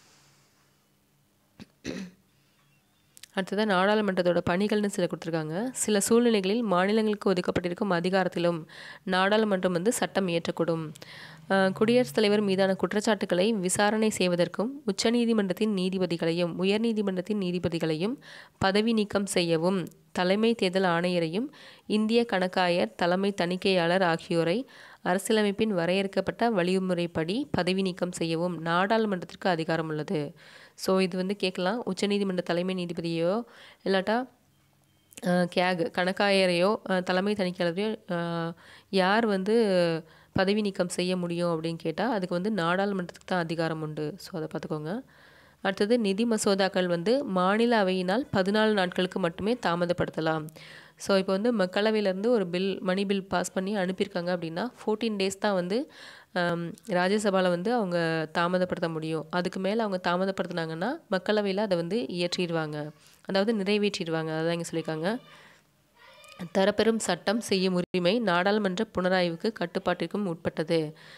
அடுத்ததாக நாடாளுமன்றத்தோட பணிகள்னு சில கொடுத்துருக்காங்க சில சூழ்நிலைகளில் மாநிலங்களுக்கு ஒதுக்கப்பட்டிருக்கும் அதிகாரத்திலும் நாடாளுமன்றம் வந்து சட்டம் இயற்றக்கூடும் குடியரசுத் தலைவர் மீதான குற்றச்சாட்டுகளை விசாரணை செய்வதற்கும் உச்சநீதிமன்றத்தின் நீதிபதிகளையும் உயர்நீதிமன்றத்தின் நீதிபதிகளையும் பதவி நீக்கம் செய்யவும் தலைமை தேர்தல் ஆணையரையும் இந்திய கணக்காயர் தலைமை தணிக்கையாளர் ஆகியோரை அரசியலமைப்பின் வரையறுக்கப்பட்ட வழிமுறைப்படி பதவி நீக்கம் செய்யவும் நாடாளுமன்றத்திற்கு அதிகாரம் உள்ளது ஸோ இது வந்து கேட்கலாம் உச்சநீதிமன்ற தலைமை நீதிபதியோ இல்லாட்டா கேக் கணக்காயரையோ தலைமை தணிக்கையாளரையோ யார் வந்து பதவி நீக்கம் செய்ய முடியும் அப்படின்னு கேட்டால் அதுக்கு வந்து நாடாளுமன்றத்துக்கு தான் அதிகாரம் உண்டு ஸோ அதை பார்த்துக்கோங்க அடுத்தது நிதி மசோதாக்கள் வந்து மாநில அவையினால் பதினாலு நாட்களுக்கு மட்டுமே தாமதப்படுத்தலாம் ஸோ இப்போ வந்து மக்களவையிலேருந்து ஒரு பில் மணி பில் பாஸ் பண்ணி அனுப்பியிருக்காங்க அப்படின்னா ஃபோர்டீன் டேஸ் தான் வந்து ராஜ்யசபாவில் வந்து அவங்க தாமதப்படுத்த முடியும் அதுக்கு மேலே அவங்க தாமதப்படுத்தினாங்கன்னா மக்களவையில் அதை வந்து இயற்றிடுவாங்க அதாவது நிறைவேற்றிடுவாங்க அதான் இங்கே சொல்லியிருக்காங்க தரப்பெறும் சட்டம் செய்யும் உரிமை நாடாளுமன்ற புனராய்வுக்கு கட்டுப்பாட்டிற்கும் உட்பட்டது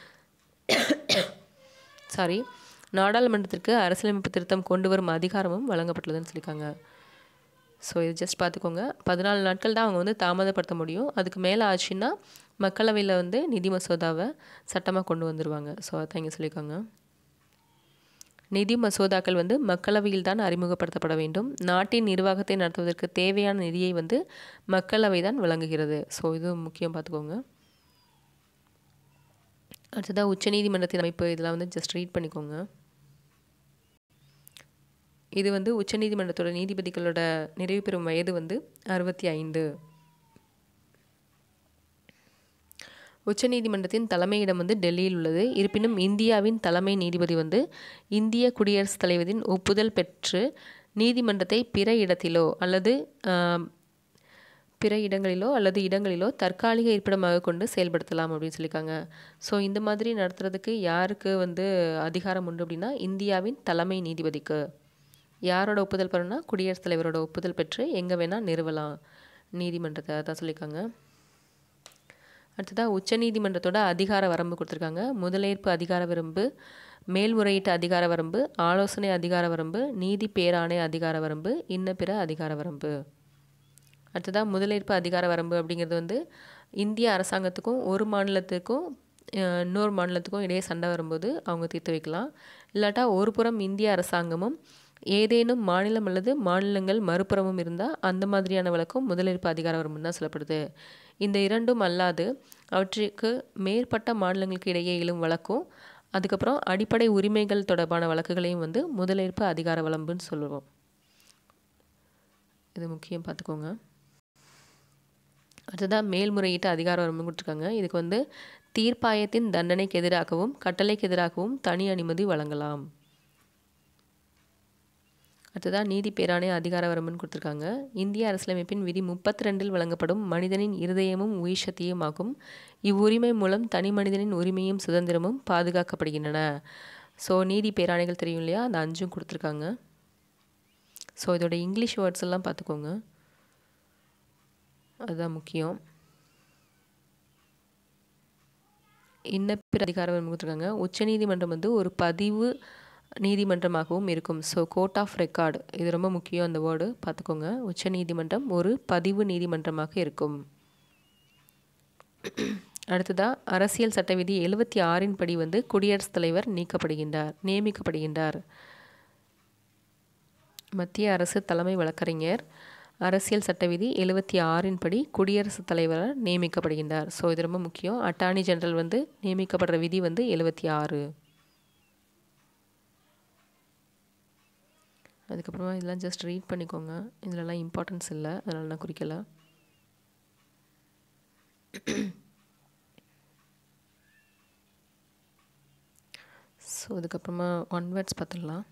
சாரி நாடாளுமன்றத்திற்கு அரசியலமைப்பு திருத்தம் கொண்டு வரும் அதிகாரமும் வழங்கப்பட்டுள்ளதுன்னு சொல்லியிருக்காங்க ஸோ இது ஜஸ்ட் பார்த்துக்கோங்க பதினாலு நாட்கள் தான் அவங்க வந்து தாமதப்படுத்த முடியும் அதுக்கு மேலே ஆச்சுன்னா மக்களவையில் வந்து நிதி மசோதாவை சட்டமாக கொண்டு வந்துடுவாங்க ஸோ அதான் இங்கே சொல்லியிருக்காங்க நிதி மசோதாக்கள் வந்து மக்களவையில் தான் அறிமுகப்படுத்தப்பட வேண்டும் நாட்டின் நிர்வாகத்தை நடத்துவதற்கு தேவையான நிதியை வந்து மக்களவை தான் வழங்குகிறது ஸோ இது முக்கியம் பார்த்துக்கோங்க அடுத்ததாக உச்சநீதிமன்றத்தின் அமைப்பு இதெல்லாம் வந்து ஜஸ்ட் ரீட் பண்ணிக்கோங்க இது வந்து உச்சநீதிமன்றத்தோட நீதிபதிகளோட நிறைவு பெறும் வயது வந்து அறுபத்தி ஐந்து உச்சநீதிமன்றத்தின் தலைமையிடம் வந்து டெல்லியில் உள்ளது இருப்பினும் இந்தியாவின் தலைமை நீதிபதி வந்து இந்திய குடியரசுத் தலைவரின் ஒப்புதல் பெற்று நீதிமன்றத்தை பிற இடத்திலோ அல்லது ஆம், பிற இடங்களிலோ அல்லது இடங்களிலோ தற்காலிக இருப்பிடமாக கொண்டு செயல்படுத்தலாம் அப்படின்னு சொல்லியிருக்காங்க ஸோ இந்த மாதிரி நடத்துறதுக்கு யாருக்கு வந்து அதிகாரம் உண்டு அப்படின்னா இந்தியாவின் தலைமை நீதிபதிக்கு யாரோட ஒப்புதல் பெறணும்னா குடியரசுத் தலைவரோட ஒப்புதல் பெற்று எங்கே வேணால் நிறுவலாம் நீதிமன்றத்தை தான் சொல்லியிருக்காங்க அடுத்ததாக உச்சநீதிமன்றத்தோட அதிகார வரம்பு கொடுத்துருக்காங்க முதலேற்பு அதிகார வரம்பு மேல்முறையீட்டு அதிகார வரம்பு ஆலோசனை அதிகார வரம்பு நீதி பேராணை அதிகார வரம்பு இன்ன பிற அதிகார வரம்பு அடுத்ததாக முதலேற்பு அதிகார வரம்பு அப்படிங்கிறது வந்து இந்திய அரசாங்கத்துக்கும் ஒரு மாநிலத்துக்கும் அஹ், இன்னொரு மாநிலத்துக்கும் இடையே சண்டை வரும்போது அவங்க தீர்த்து வைக்கலாம் இல்லாட்டா ஒரு புறம் இந்திய அரசாங்கமும் ஏதேனும் மாநிலம் அல்லது மாநிலங்கள் மறுபுறமும் இருந்தால் அந்த மாதிரியான வழக்கும் முதலேற்பு அதிகார வரம்புன்னு தான் சொல்லப்படுது இந்த இரண்டும் அல்லாது அவற்றுக்கு மேற்பட்ட மாநிலங்களுக்கு இடையே எழும் வழக்கும் அதுக்கப்புறம் அடிப்படை உரிமைகள் தொடர்பான வழக்குகளையும் வந்து முதலேற்பு அதிகார வரம்புன்னு சொல்லுவோம் இது முக்கியம் பார்த்துக்கோங்க அடுத்ததாக மேல்முறையீட்டு அதிகார வரம்பு கொடுத்துருக்காங்க இதுக்கு வந்து தீர்ப்பாயத்தின் தண்டனைக்கு எதிராகவும் கட்டளைக்கு எதிராகவும் தனி அனுமதி வழங்கலாம் அடுத்ததாக நீதி பேராணை அதிகார வரம்புன்னு கொடுத்துருக்காங்க இந்திய அரசியலமைப்பின் விதி முப்பத்தி ரெண்டில் வழங்கப்படும் மனிதனின் இருதயமும் உயிர் சக்தியும் ஆகும் இவ்வுரிமை மூலம் தனி மனிதனின் உரிமையும் சுதந்திரமும் பாதுகாக்கப்படுகின்றன ஸோ நீதி பேராணைகள் தெரியும் இல்லையா அந்த அஞ்சும் கொடுத்துருக்காங்க ஸோ இதோட இங்கிலீஷ் வேர்ட்ஸ் எல்லாம் பார்த்துக்கோங்க அதுதான் முக்கியம் இன்ன பிற அதிகார வரம்பு கொடுத்துருக்காங்க உச்சநீதிமன்றம் வந்து ஒரு பதிவு நீதிமன்றமாகவும் இருக்கும் ஸோ கோர்ட் ஆஃப் ரெக்கார்டு இது ரொம்ப முக்கியம் அந்த வேர்டு பார்த்துக்கோங்க உச்சநீதிமன்றம் ஒரு பதிவு நீதிமன்றமாக இருக்கும் அடுத்ததாக அரசியல் சட்ட விதி எழுபத்தி ஆறின் படி வந்து குடியரசுத் தலைவர் நீக்கப்படுகின்றார் நியமிக்கப்படுகின்றார் மத்திய அரசு தலைமை வழக்கறிஞர் அரசியல் சட்ட விதி எழுபத்தி ஆறின் படி குடியரசுத் தலைவர் நியமிக்கப்படுகின்றார் ஸோ இது ரொம்ப முக்கியம் அட்டார்னி ஜெனரல் வந்து நியமிக்கப்படுற விதி வந்து எழுபத்தி ஆறு அதுக்கப்புறமா இதெல்லாம் ஜஸ்ட் ரீட் பண்ணிக்கோங்க இதிலலாம் இம்பார்ட்டன்ஸ் இல்லை அதனால நான் குறிக்கல ஸோ அதுக்கப்புறமா ஒன் வேர்ட்ஸ் பார்த்துடலாம்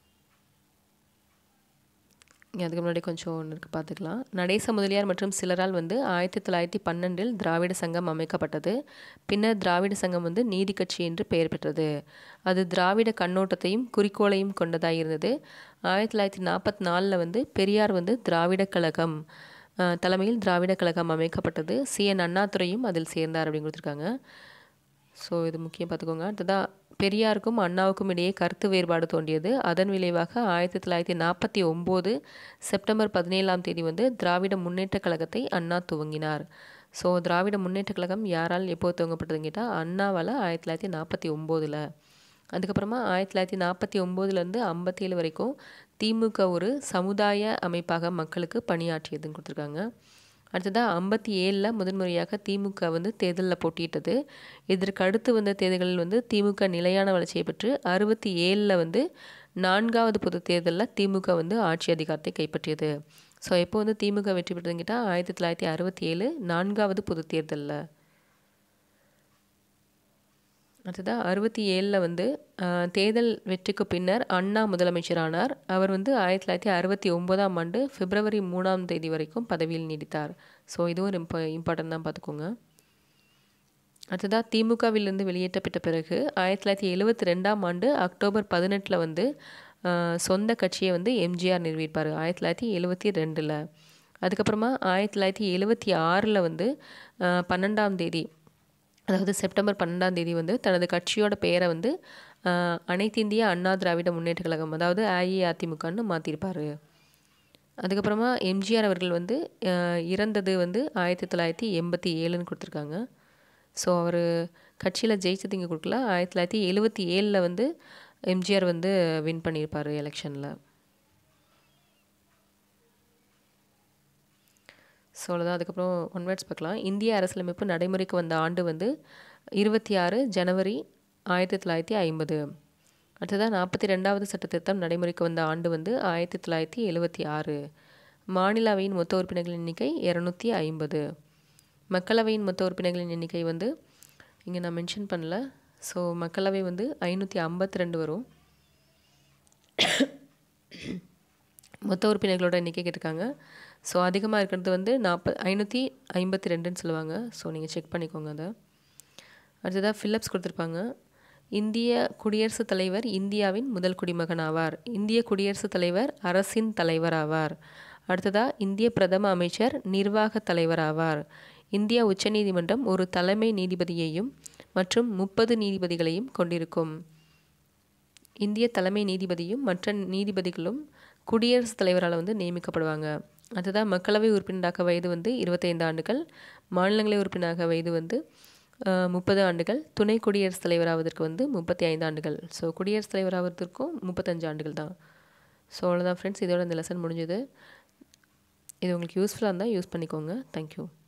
இங்க அதுக்கு முன்னாடி கொஞ்சம் ஒன்று இருக்குது பார்த்துக்கலாம் நடேச முதலியார் மற்றும் சிலரால் வந்து ஆயிரத்தி தொள்ளாயிரத்தி பன்னெண்டில் திராவிட சங்கம் அமைக்கப்பட்டது பின்னர் திராவிட சங்கம் வந்து நீதி கட்சி என்று பெயர் பெற்றது அது திராவிட கண்ணோட்டத்தையும் குறிக்கோளையும் கொண்டதாக இருந்தது ஆயிரத்தி தொள்ளாயிரத்தி நாற்பத்தி நாலில் வந்து பெரியார் வந்து திராவிட கழகம் அஹ், தலைமையில் திராவிட கழகம் அமைக்கப்பட்டது சி என் அண்ணாதுரையும் அதில் சேர்ந்தார் அப்படின்னு கொடுத்துருக்காங்க ஸோ இது முக்கியம் பார்த்துக்கோங்க அடுத்ததாக பெரியாருக்கும் அண்ணாவுக்கும் இடையே கருத்து வேறுபாடு தோன்றியது அதன் விளைவாக ஆயிரத்தி தொள்ளாயிரத்தி நாற்பத்தி ஒம்பது செப்டம்பர் பதினேழாம் தேதி வந்து திராவிட முன்னேற்றக் கழகத்தை அண்ணா துவங்கினார் ஸோ திராவிட முன்னேற்றக் கழகம் யாரால் எப்போ துவங்கப்பட்டதுன்னு கேட்டால் அண்ணாவால் ஆயிரத்தி தொள்ளாயிரத்தி நாற்பத்தி ஒம்போதில் அதுக்கப்புறமா ஆயிரத்தி தொள்ளாயிரத்தி நாற்பத்தி ஒம்போதுலேருந்து ஐம்பத்தேழு வரைக்கும் திமுக ஒரு சமுதாய அமைப்பாக மக்களுக்கு பணியாற்றியதுன்னு கொடுத்துருக்காங்க அடுத்ததாக ஐம்பத்தி ஏழில் முதன்முறையாக திமுக வந்து தேர்தலில் போட்டியிட்டது இதற்கு அடுத்து வந்த தேர்தல்களில் வந்து திமுக நிலையான வளர்ச்சியை பெற்று அறுபத்தி ஏழில் வந்து நான்காவது பொது தேர்தலில் திமுக வந்து ஆட்சி அதிகாரத்தை கைப்பற்றியது ஸோ எப்போ வந்து திமுக வெற்றி பெற்றதுன்னு கேட்டால் ஆயிரத்தி தொள்ளாயிரத்தி அறுபத்தி ஏழு நான்காவது பொது தேர்தலில் அடுத்ததாக அறுபத்தி ஏழில் வந்து ஆஹ், தேர்தல் வெற்றிக்கு பின்னர் அண்ணா முதலமைச்சரானார் அவர் வந்து ஆயிரத்தி தொள்ளாயிரத்தி அறுபத்தி ஒன்பதாம் ஆண்டு பிப்ரவரி மூணாம் தேதி வரைக்கும் பதவியில் நீடித்தார் ஸோ இதுவும் ஒரு இம்ப இம்பார்ட்டன் தான் பார்த்துக்கோங்க அடுத்ததாக திமுகவிலிருந்து வெளியேற்றப்பட்ட பிறகு ஆயிரத்தி தொள்ளாயிரத்தி எழுபத்தி ரெண்டாம் ஆண்டு அக்டோபர் பதினெட்டில் வந்து ஆஹ், சொந்த கட்சியை வந்து எம்ஜிஆர் நிறுவியிருப்பார் ஆயிரத்தி தொள்ளாயிரத்தி எழுபத்தி ரெண்டில் அதுக்கப்புறமா ஆயிரத்தி தொள்ளாயிரத்தி எழுபத்தி ஆறில் வந்து ஆஹ், பன்னெண்டாம் தேதி அதாவது செப்டம்பர் பன்னெண்டாம் தேதி வந்து தனது கட்சியோட பெயரை வந்து ஆஹ், அனைத்து இந்திய அண்ணா திராவிட முன்னேற்ற கழகம் அதாவது அஇஅதிமுகன்னு மாற்றிருப்பார் அதுக்கப்புறமா எம்ஜிஆர் அவர்கள் வந்து ஆஹ், இறந்தது வந்து ஆயிரத்தி தொள்ளாயிரத்தி எண்பத்தி ஏழுன்னு கொடுத்துருக்காங்க ஸோ அவர் கட்சியில் ஜெயிச்சது இங்கே கொடுக்கல ஆயிரத்தி தொள்ளாயிரத்தி எழுபத்தி ஏழில் வந்து எம்ஜிஆர் வந்து வின் பண்ணியிருப்பார் எலெக்ஷனில் ஸோ அவ்வளோதான் அதுக்கப்புறம் ஒன் வேர்ட்ஸ் பார்க்கலாம் இந்திய அரசியலமைப்பு நடைமுறைக்கு வந்த ஆண்டு வந்து இருபத்தி ஆறு ஜனவரி ஆயிரத்தி தொள்ளாயிரத்தி ஐம்பது அடுத்ததாக நாற்பத்தி ரெண்டாவது சட்ட திருத்தம் நடைமுறைக்கு வந்த ஆண்டு வந்து ஆயிரத்தி தொள்ளாயிரத்தி எழுபத்தி ஆறு மாநிலவையின் மொத்த உறுப்பினர்களின் எண்ணிக்கை இரநூத்தி ஐம்பது மக்களவையின் மொத்த உறுப்பினர்களின் எண்ணிக்கை வந்து இங்கே நான் மென்ஷன் பண்ணல ஸோ மக்களவை வந்து ஐநூற்றி ஐம்பத்தி ரெண்டு வரும் மொத்த உறுப்பினர்களோட எண்ணிக்கை கேட்டிருக்காங்க ஸோ அதிகமாக இருக்கிறது வந்து நாற்பது ஐநூற்றி ஐம்பத்தி ரெண்டுன்னு சொல்லுவாங்க ஸோ நீங்கள் செக் பண்ணிக்கோங்க அதை அடுத்ததாக ஃபில்லப்ஸ் கொடுத்துருப்பாங்க இந்திய குடியரசுத் தலைவர் இந்தியாவின் முதல் குடிமகன் ஆவார் இந்திய குடியரசுத் தலைவர் அரசின் தலைவர் ஆவார் அடுத்ததாக இந்திய பிரதம அமைச்சர் நிர்வாக தலைவர் ஆவார் இந்திய உச்சநீதிமன்றம் ஒரு தலைமை நீதிபதியையும் மற்றும் முப்பது நீதிபதிகளையும் கொண்டிருக்கும் இந்திய தலைமை நீதிபதியும் மற்ற நீதிபதிகளும் குடியரசுத் தலைவரால் வந்து நியமிக்கப்படுவாங்க அதுதான் மக்களவை உறுப்பினராக வயது வந்து இருபத்தைந்து ஆண்டுகள் மாநிலங்களவை உறுப்பினராக வயது வந்து முப்பது ஆண்டுகள் துணை குடியரசுத் தலைவராவதற்கு வந்து முப்பத்தி ஐந்து ஆண்டுகள் ஸோ குடியரசுத் தலைவராவதற்கும் முப்பத்தஞ்சு ஆண்டுகள் தான் ஸோ அவ்வளோதான் ஃப்ரெண்ட்ஸ் இதோட இந்த லெசன் முடிஞ்சது இது உங்களுக்கு யூஸ்ஃபுல்லாக இருந்தால் யூஸ் பண்ணிக்கோங்க தேங்க்யூ